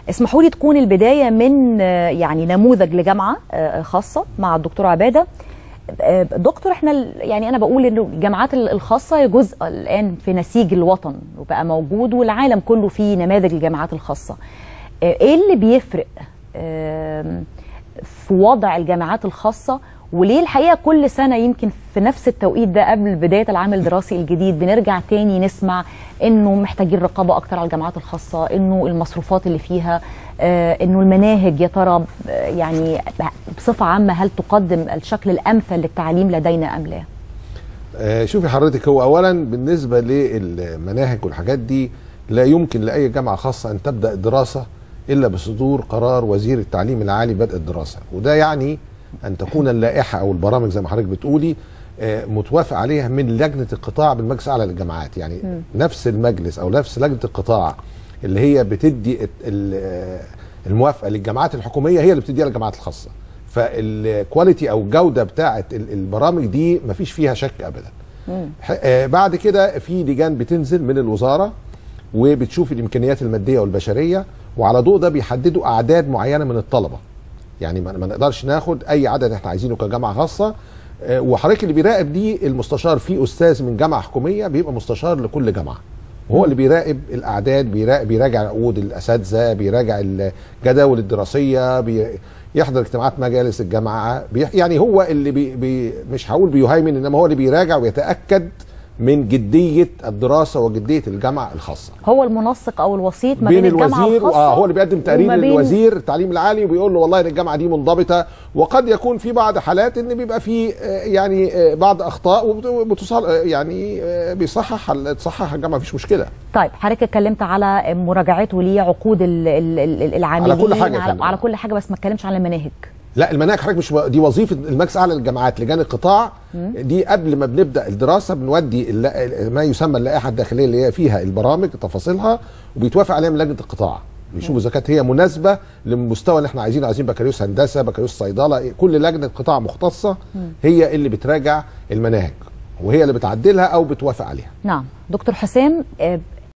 اسمحوا لي تكون البدايه من آه، يعني نموذج لجامعه آه، خاصه مع الدكتور عباده آه، دكتور احنا ال- يعني انا بقول انه الجامعات ال- الخاصه هي جزء الان في نسيج الوطن وبقى موجود والعالم كله فيه نماذج الجامعات الخاصه آه، ايه اللي بيفرق آم، في وضع الجامعات الخاصه وليه الحقيقه كل سنه يمكن في نفس التوقيت ده قبل بدايه العام الدراسي الجديد بنرجع تاني نسمع انه محتاجين رقابه اكتر على الجامعات الخاصه انه المصروفات اللي فيها آه، انه المناهج يا ترى آه، يعني بصفه عامه هل تقدم الشكل الامثل للتعليم لدينا ام لا؟ آه، شوفي حضرتك هو اولا بالنسبه للمناهج والحاجات دي لا يمكن لاي جامعه خاصه ان تبدا الدراسه الا بصدور قرار وزير التعليم العالي بدء الدراسه وده يعني ان تكون اللائحه او البرامج زي ما حضرتك بتقولي آه، متوافق عليها من لجنه القطاع بالمجلس الاعلى للجامعات يعني مم. نفس المجلس او نفس لجنه القطاع اللي هي بتدي الت- ال- آه، الموافقه للجامعات الحكوميه هي اللي بتديها للجامعات الخاصه فالكواليتي او الجوده بتاعه ال- البرامج دي مفيش فيها شك ابدا ح- آه، بعد كده في لجان بتنزل من الوزاره وبتشوف الامكانيات الماديه والبشريه وعلى ضوء ده بيحددوا اعداد معينه من الطلبه يعني ما ما نقدرش ناخد اي عدد احنا عايزينه كجامعه خاصه آه، وحضرتك اللي بيراقب دي المستشار في استاذ من جامعه حكوميه بيبقى مستشار لكل جامعه وهو اللي بيراقب الاعداد بيراقب بيراجع عقود الاساتذه بيراجع الجداول الدراسيه بي يحضر اجتماعات مجالس الجامعه بي يعني هو اللي بي بي مش هقول بيهيمن انما هو اللي بيراجع ويتاكد من جديه الدراسه وجديه الجامعه الخاصه هو المنسق او الوسيط ما بين بين, الجامعه الوزير الخاصه اه هو اللي بيقدم تقرير وما بين- للوزير التعليم العالي وبيقول له والله ان الجامعه دي منضبطه وقد يكون في بعض حالات ان بيبقى في آه، يعني آه، بعض اخطاء وبتصل يعني آه، بيصحح تصحح الجامعه مفيش مشكله طيب حضرتك اتكلمت على مراجعته لعقود ال- ال- ال- العاملين على كل حاجة يا على, فندم. على كل حاجه بس ما اتكلمش على المناهج لا المناهج حضرتك مش دي وظيفه المجلس الاعلى للجامعات لجان القطاع مم. دي قبل ما بنبدا الدراسه بنودي الل- ما يسمى اللائحه الداخليه اللي هي فيها البرامج تفاصيلها وبيتوافق عليها من لجنه القطاع بيشوفوا اذا كانت هي مناسبه للمستوى اللي احنا عايزينه عايزين بكالوريوس هندسه بكالوريوس صيدله كل لجنه قطاع مختصه هي اللي بتراجع المناهج وهي اللي بتعدلها او بتوافق عليها نعم دكتور حسام آه،